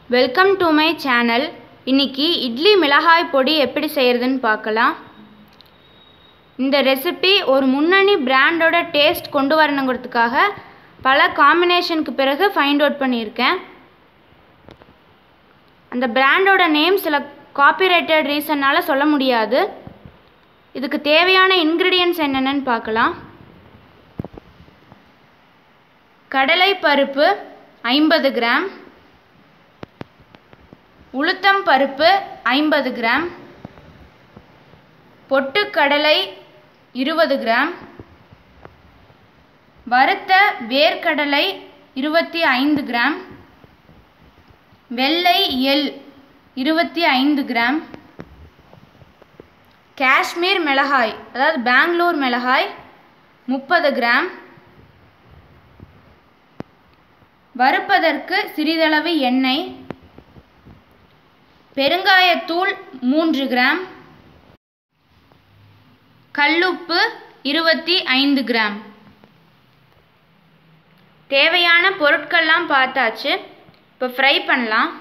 welcome to my channel இன்னைக்கு இட்லி மிளகாய் பொடி எப்படி செய்கிறதுன்னு பார்க்கலாம் இந்த ரெசிபி ஒரு முன்னணி பிராண்டோட டேஸ்ட் கொண்டு வரணுங்கிறதுக்காக பல காம்பினேஷனுக்கு பிறகு ஃபைண்ட் அவுட் பண்ணியிருக்கேன் அந்த பிராண்டோட நேம் சில காப்பிரைட்டட் ரீசன்னால் சொல்ல முடியாது இதுக்கு தேவையான இன்க்ரீடியன்ட்ஸ் என்னென்னு பார்க்கலாம் கடலை பருப்பு ஐம்பது கிராம் உளுத்தம் பருப்பு ஐம்பது கிராம் பொட்டுக்கடலை இருபது கிராம் வறுத்த வேர்க்கடலை இருபத்தி ஐந்து கிராம் வெள்ளை எள் இருபத்தி ஐந்து கிராம் காஷ்மீர் மிளகாய் அதாவது பெங்களூர் மிளகாய் முப்பது கிராம் வறுப்பதற்கு சிறிதளவு எண்ணெய் பெருங்காயத்தூள் மூன்று கிராம் கல்லுப்பு இருபத்தி ஐந்து கிராம் தேவையான பொருட்கள்லாம் பார்த்தாச்சு இப்போ ஃப்ரை பண்ணலாம்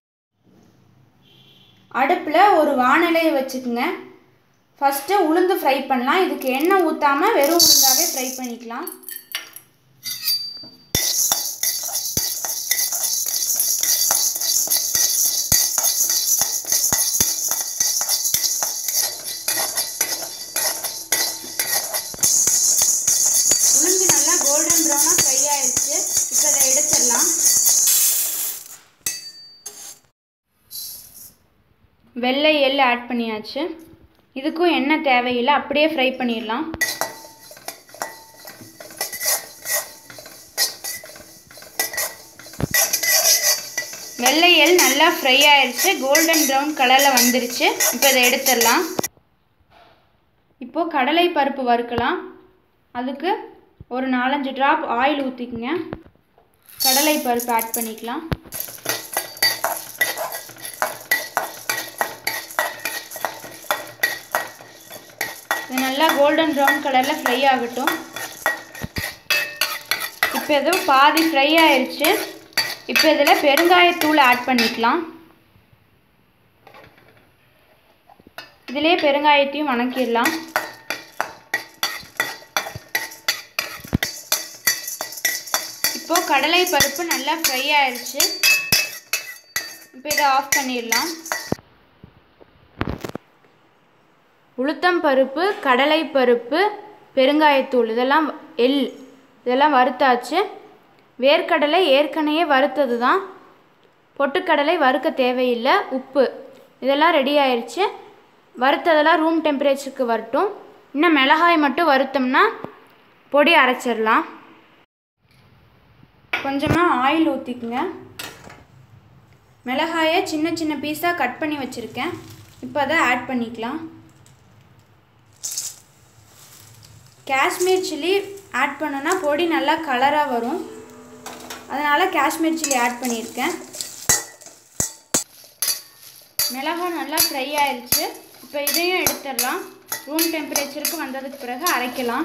அடுப்பில் ஒரு வானிலையை வச்சுக்கோங்க ஃபஸ்ட்டு உளுந்து ஃப்ரை பண்ணலாம் இதுக்கு எண்ணெய் ஊற்றாமல் வெறும் உளுந்தாவே ஃப்ரை பண்ணிக்கலாம் உளுந்து நல்லா கோல்டன் ப்ரௌனாக ஃப்ரை ஆயிடுச்சு இப்போ அதை எடுத்துடலாம் வெள்ளை எள் ஆட் பண்ணியாச்சு இதுக்கும் எண்ணெய் தேவையில்லை அப்படியே ஃப்ரை பண்ணிடலாம் வெள்ளை எள் நல்லா ஃப்ரை ஆயிடுச்சு கோல்டன் ப்ரௌன் கலரில் வந்துருச்சு இப்போ இதை எடுத்துடலாம் இப்போது கடலை பருப்பு வறுக்கலாம் அதுக்கு ஒரு நாலஞ்சு ட்ராப் ஆயில் ஊற்றிக்குங்க கடலை பருப்பு ஆட் பண்ணிக்கலாம் இது நல்லா கோல்டன் ப்ரௌன் கலரில் ஃப்ரை ஆகட்டும் இப்போ எதுவும் பாதி ஃப்ரை ஆயிடுச்சு இப்போ இதில் பெருங்காயத்தூள் ஆட் பண்ணிக்கலாம் இதிலே பெருங்காயத்தையும் வணக்கிடலாம் இப்போது கடலை பருப்பு நல்லா ஃப்ரை ஆயிடுச்சு இப்போ இதை ஆஃப் பண்ணிடலாம் உளுத்தம் பருப்பு கடலை பருப்பு பெருங்காயத்தூள் இதெல்லாம் எள் இதெல்லாம் வறுத்தாச்சு வேர்க்கடலை ஏற்கனவே வறுத்தது தான் பொட்டுக்கடலை வறுக்க தேவையில்லை உப்பு இதெல்லாம் ரெடி ஆயிடுச்சு வறுத்ததெல்லாம் ரூம் டெம்பரேச்சருக்கு வரட்டும் இன்னும் மிளகாய் மட்டும் வறுத்தோம்னா பொடி அரைச்சிடலாம் கொஞ்சமாக ஆயில் ஊற்றிக்குங்க மிளகாயை சின்ன சின்ன பீஸாக கட் பண்ணி வச்சுருக்கேன் இப்போ அதை ஆட் பண்ணிக்கலாம் காஷ்மீர் சில்லி ஆட் பண்ணோன்னா பொடி நல்லா கலராக வரும் அதனால் காஷ்மீர் சில்லி ஆட் பண்ணியிருக்கேன் மிளகாய் நல்லா ஃப்ரை ஆயிடுச்சு இப்போ இதையும் எடுத்துடலாம் ரூம் டெம்பரேச்சருக்கு வந்ததுக்கு பிறகு அரைக்கலாம்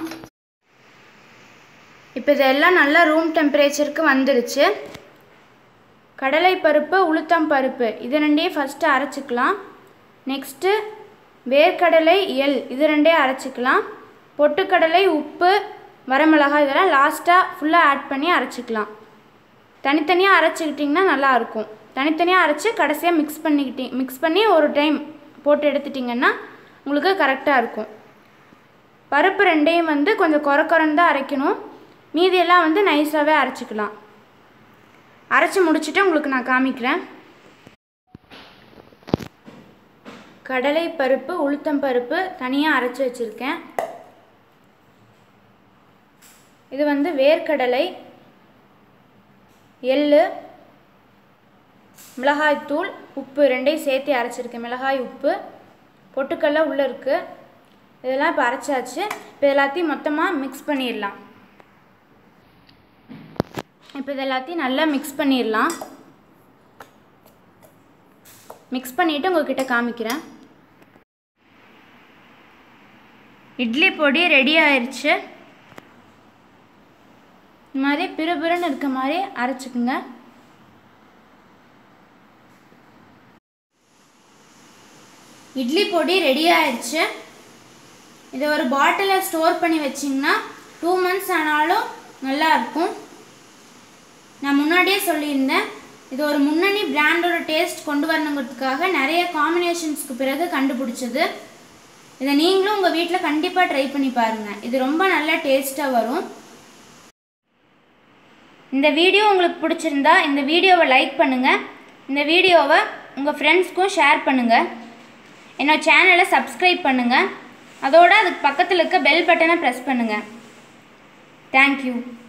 இப்போ இதெல்லாம் நல்லா ரூம் டெம்பரேச்சருக்கு வந்துருச்சு கடலை பருப்பு உளுத்தம் பருப்பு இது ரெண்டையும் ஃபஸ்ட்டு அரைச்சிக்கலாம் நெக்ஸ்ட்டு வேர்க்கடலை எள் இது ரெண்டையும் அரைச்சிக்கலாம் பொட்டுக்கடலை உப்பு வரமிளகாய் இதெல்லாம் லாஸ்ட்டாக ஃபுல்லாக ஆட் பண்ணி அரைச்சிக்கலாம் தனித்தனியாக அரைச்சிக்கிட்டிங்கன்னா நல்லாயிருக்கும் தனித்தனியாக அரைச்சி கடைசியாக மிக்ஸ் பண்ணிக்கிட்டி மிக்ஸ் பண்ணி ஒரு டைம் போட்டு எடுத்துட்டிங்கன்னா உங்களுக்கு கரெக்டாக இருக்கும் பருப்பு ரெண்டையும் வந்து கொஞ்சம் குறை குறைன்னு தான் அரைக்கணும் மீதியெல்லாம் வந்து நைஸாகவே அரைச்சிக்கலாம் அரைச்சி முடிச்சுட்டு உங்களுக்கு நான் காமிக்கிறேன் கடலை பருப்பு உளுத்தம் பருப்பு தனியாக அரைச்சி வச்சுருக்கேன் இது வந்து வேர்க்கடலை எள் மிளகாய்த்தூள் உப்பு ரெண்டையும் சேர்த்து அரைச்சிருக்கேன் மிளகாய் உப்பு பொட்டுக்கடல உள்ளே இருக்குது இதெல்லாம் இப்போ அரைச்சாச்சு இப்போ எல்லாத்தையும் மொத்தமாக மிக்ஸ் பண்ணிடலாம் இப்போ இது எல்லாத்தையும் நல்லா மிக்ஸ் பண்ணிடலாம் மிக்ஸ் பண்ணிவிட்டு உங்கள்கிட்ட காமிக்கிறேன் இட்லி பொடி ரெடி ஆயிடுச்சு இந்த மாதிரி பிறுபிறுன்னு இருக்க மாதிரி அரைச்சிக்குங்க இட்லி பொடி ரெடி ஆயிடுச்சு இதை ஒரு பாட்டிலில் ஸ்டோர் பண்ணி வச்சிங்கன்னா டூ மந்த்ஸ் ஆனாலும் நல்லா இருக்கும் நான் முன்னாடியே சொல்லியிருந்தேன் இது ஒரு முன்னணி பிராண்டோட டேஸ்ட் கொண்டு வரணுங்கிறதுக்காக நிறைய காம்பினேஷன்ஸ்க்கு பிறகு கண்டுபிடிச்சது இதை நீங்களும் உங்கள் வீட்டில் கண்டிப்பாக ட்ரை பண்ணி பாருங்கள் இது ரொம்ப நல்ல டேஸ்ட்டாக வரும் இந்த வீடியோ உங்களுக்கு பிடிச்சிருந்தா இந்த வீடியோவை லைக் பண்ணுங்கள் இந்த வீடியோவை உங்கள் ஃப்ரெண்ட்ஸ்க்கும் ஷேர் பண்ணுங்கள் என்னோட சேனலை சப்ஸ்கிரைப் பண்ணுங்கள் அதோட அதுக்கு பக்கத்தில் இருக்க பெல் பட்டனை ப்ரெஸ் பண்ணுங்கள் தேங்க்யூ